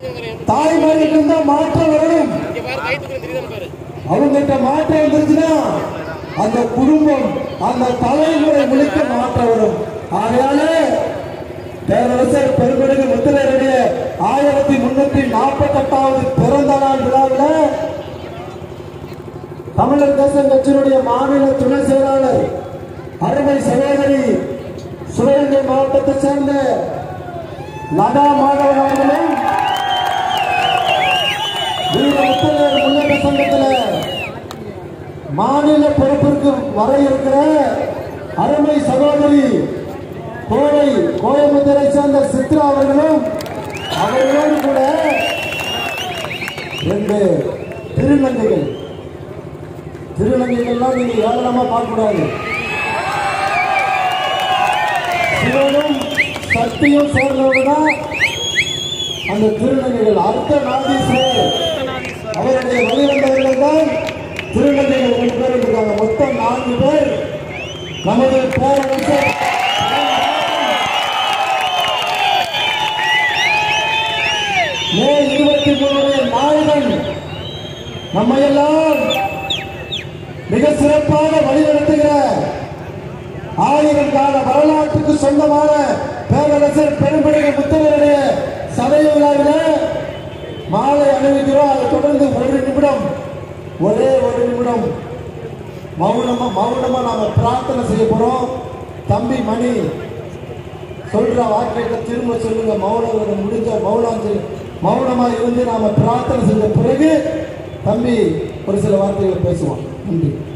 தாய்மார்கள் தான் மாற்றம் வரும் அவங்ககிட்ட மாற்றம் வந்துருச்சுன்னா அந்த குடும்பம் அந்த தலைமுறை முழுக்க மாற்றம் வரும் ஆகையால பேரரசர் பெருமடுகு முத்திரையருடைய ஆயிரத்தி முன்னூத்தி நாற்பத்தி எட்டாவது பிறந்த நாள் விழாவில் தமிழர் தேசம் கட்சியினுடைய மாநில துணை செயலாளர் அருமை சகோதரி சிவகங்கை மாவட்டத்தை சேர்ந்த லதா மாதவன் அவர்களும் வீர முத்தரையர் முன்னேற்ற சங்கத்தில் மாநில பொறுப்பிற்கு வர இருக்கிற அருமை சகோதரி கோவை கோயம்புத்தூரை சேர்ந்த சித்ரா அவர்களும் அவர்களோடு கூட ரெண்டு திருநங்கைகள் திருநங்கைகள்லாம் நீங்க ஏளனமா பார்க்க கூடாது சிவனும் சக்தியும் சேர்ந்தவங்க தான் அந்த திருநங்கைகள் அர்த்த நாதீஸ்வரர் அவருடைய வழிவந்தவர்கள் தான் திருநங்கைகள் ரெண்டு பேர் இருக்காங்க மொத்தம் நான்கு பேர் நமது பேரரசர் மே இருபத்தி மூணு நாயகன் நம்ம எல்லாம் மிக சிறப்பாக வழிநடத்துகிற ஆயிரம் கால வரலாற்றுக்கு சொந்தமான பேரரசர் பெரும்படுக முத்தவருடைய சதய விழாவில் மாலை அணிவிக்கிறோம் அதை தொடர்ந்து ஒரு நிமிடம் ஒரே ஒரு நிமிடம் மௌனமா மௌனமா நாம பிரார்த்தனை செய்ய போறோம் தம்பி மணி சொல்ற வார்த்தைகளை திரும்ப சொல்லுங்க மௌனம் முடிஞ்ச மௌனம் செய்- மௌனமா இருந்து நாம பிரார்த்தனை செஞ்ச பிறகு தம்பி ஒரு சில வார்த்தைகளை பேசுவான் நன்றி